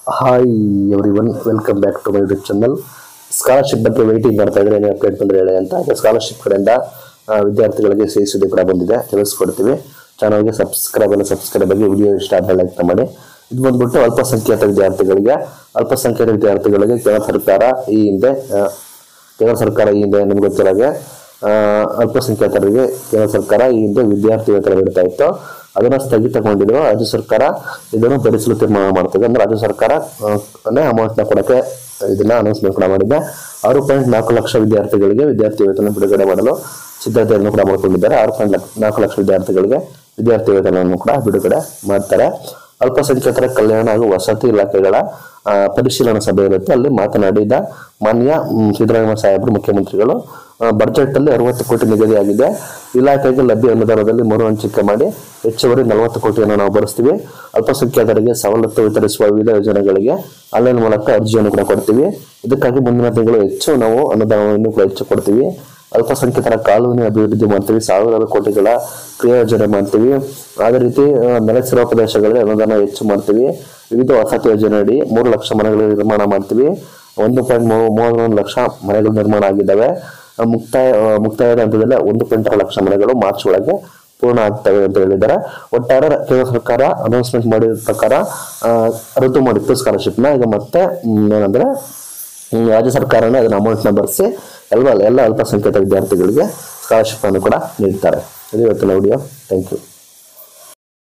hi everyone welcome back to my YouTube channel scholarship ಬಗ್ಗೆ waiting ಮಾಡ್ತಾ ಇದ್ರೆ ಏನು ಅಪ್ಡೇಟ್ ಬಂದರೆ ಹೇಳಿ ಅಂತ ಸ್ಕಾಲರ್ಶಿಪ್ ಕಡೆಯಿಂದ ಆ, ವಿದ್ಯಾರ್ಥಿಗಳಿಗೆ ಸಿ ಸುದ್ದಿ ಕೂಡ ಬಂದಿದೆ ತಿಳಿಸ್ಕೊಡ್ತೀವಿ ಚಾನಲ್ಗೆ ಸಬ್ಸ್ಕ್ರೈಬ್ ಅಲ್ಲ ಸಬ್ಸ್ಕ್ರೈಬ್ ಆಗಿ ವಿಡಿಯೋ ಇಷ್ಟ ಆದರೆ ಲೈಕ್ ಮಾಡಿ ಇದು ಬಂದ್ಬಿಟ್ಟು ಅಲ್ಪಸಂಖ್ಯಾತ ವಿದ್ಯಾರ್ಥಿಗಳಿಗೆ ಅಲ್ಪಸಂಖ್ಯಾತ ವಿದ್ಯಾರ್ಥಿಗಳಿಗೆ ಕೇಂದ್ರ ಸರ್ಕಾರ ಈ ಹಿಂದೆ ಆ, ಕೇಂದ್ರ ಸರ್ಕಾರ ಈ ಹಿಂದೆ ನಿಮ್ಗೆ ಗೊತ್ತಿರೋಗೆ ಆ, ಅಲ್ಪಸಂಖ್ಯಾತರಿಗೆ ಕೇಂದ್ರ ಸರ್ಕಾರ ಈ ಹಿಂದೆ ವಿದ್ಯಾರ್ಥಿ ವೇತನ ನೀಡ್ತಾ ಇತ್ತು ಅದನ್ನ ಸ್ಥಗಿತಗೊಂಡಿದ್ರು ರಾಜ್ಯ ಸರ್ಕಾರ ಇದನ್ನು ಭರಿಸಲು ತೀರ್ಮಾನ ಮಾಡ್ತದೆ ಅಂದ್ರೆ ರಾಜ್ಯ ಸರ್ಕಾರ ಅಮೌಂಟ್ನ ಕೊಡಕ್ಕೆ ಇದನ್ನ ಅನೌನ್ಸ್ಮೆಂಟ್ ಕೂಡ ಮಾಡಿದೆ ಆರು ಪಾಯಿಂಟ್ ನಾಲ್ಕು ಲಕ್ಷ ವಿದ್ಯಾರ್ಥಿಗಳಿಗೆ ವಿದ್ಯಾರ್ಥಿ ವೇತನ ಬಿಡುಗಡೆ ಮಾಡಲು ಸಿದ್ಧತೆಯನ್ನು ಕೂಡ ಮಾಡಿಕೊಂಡಿದ್ದಾರೆ ಆರು ಪಾಯಿಂಟ್ ನಾಲ್ಕು ಲಕ್ಷ ವಿದ್ಯಾರ್ಥಿಗಳಿಗೆ ವಿದ್ಯಾರ್ಥಿ ವೇತನವನ್ನು ಕೂಡ ಬಿಡುಗಡೆ ಮಾಡ್ತಾರೆ ಅಲ್ಪಸಂಖ್ಯಾತರ ಕಲ್ಯಾಣ ಹಾಗೂ ವಸತಿ ಇಲಾಖೆಗಳ ಆ, ಪರಿಶೀಲನಾ ಸಭೆ ಇರುತ್ತೆ ಅಲ್ಲಿ ಮಾತನಾಡಿದ ಮಾನ್ಯ ಮ್, ಸಿದ್ದರಾಮಯ್ಯ ಸಾಹೇಬರು ಮುಖ್ಯಮಂತ್ರಿಗಳು ಬಜೆಟ್ ಅಲ್ಲಿ ಅರವತ್ತು ಕೋಟಿ ನಿಗದಿಯಾಗಿದೆ ಇಲಾಖೆಗೆ ಲಭ್ಯ ಅನುದಾನದಲ್ಲಿ ಮರು ಹಂಚಿಕೆ ಮಾಡಿ ಹೆಚ್ಚುವರಿ ನಲವತ್ತು ಕೋಟಿಯನ್ನು ನಾವು ಭರಿಸ್ತೀವಿ ಅಲ್ಪಸಂಖ್ಯಾತರಿಗೆ ಸವಲತ್ತು ವಿತರಿಸುವ ವಿವಿಧ ಯೋಜನೆಗಳಿಗೆ ಆನ್ಲೈನ್ ಮೂಲಕ ಅರ್ಜಿಯನ್ನು ಕೂಡ ಕೊಡ್ತೀವಿ ಇದಕ್ಕಾಗಿ ಮುಂದಿನ ತಿಂಗಳು ಹೆಚ್ಚು ನಾವು ಅನುದಾನವನ್ನು ಕೂಡ ಹೆಚ್ಚು ಕೊಡ್ತೀವಿ ಅಲ್ಪಸಂಖ್ಯಾತರ ಕಾನೂನು ಅಭಿವೃದ್ಧಿ ಮಾಡ್ತೀವಿ ಸಾವಿರಾರು ಕೋಟಿಗಳ ಕ್ರಿಯಾ ಯೋಜನೆ ಮಾಡ್ತೀವಿ ಅದೇ ರೀತಿ ಆ, ನೆಲೆಸಿರುವ ಪ್ರದೇಶಗಳಲ್ಲಿ ಅನುದಾನ ಹೆಚ್ಚು ಮಾಡ್ತೀವಿ ವಿವಿಧ ವಸತಿ ಯೋಜನೆ ಅಡಿ ಮೂರು ಲಕ್ಷ ಮನೆಗಳ ನಿರ್ಮಾಣ ಮಾಡ್ತೀವಿ ಒಂದು ಪಾಯಿಂಟ್ ಮೂವತ್ತೊಂದು ಲಕ್ಷ ಮನೆಗಳು ನಿರ್ಮಾಣ ಆಗಿದ್ದಾವೆ ಆ, ಮುಕ್ತಾಯ ಆ, ಮುಕ್ತಾಯದ ಹಂತದಲ್ಲಿ ಒಂದು ಪಾಯಿಂಟ್ ಆರು ಲಕ್ಷ ಮನೆಗಳು ಮಾರ್ಚ್ ಒಳಗೆ ಪೂರ್ಣ ಆಗ್ತವೆ ಅಂತ ಹೇಳಿದ್ದಾರೆ ಒಟ್ಟಾರೆ ಕೇಂದ್ರ ಸರ್ಕಾರ ಅನೌನ್ಸ್ಮೆಂಟ್ ಮಾಡಿದ ಪ್ರಕಾರ ಆ, ರದ್ದು ಮಾಡಿತ್ತು ಸ್ಕಾಲರ್ಶಿಪ್ನ ಈಗ ಮತ್ತೆ ಮ್, ಏನಂದ್ರೆ ಹ್ಮ್, ರಾಜ್ಯ ಸರ್ಕಾರನೇ ಅದನ್ನ ಅಮೌಂಟ್ನ ಭರಿಸಿ ಎಲ್ಲ ಎಲ್ಲ ಅಲ್ಪಸಂಖ್ಯಾತ ವಿದ್ಯಾರ್ಥಿಗಳಿಗೆ ಸ್ಕಾಲರ್ಶಿಪ್ ಅನ್ನು ಕೂಡ ನೀಡ್ತಾರೆ ಇದು ಇವತ್ತಿನ ವಿಡಿಯೋ ಥ್ಯಾಂಕ್ ಯು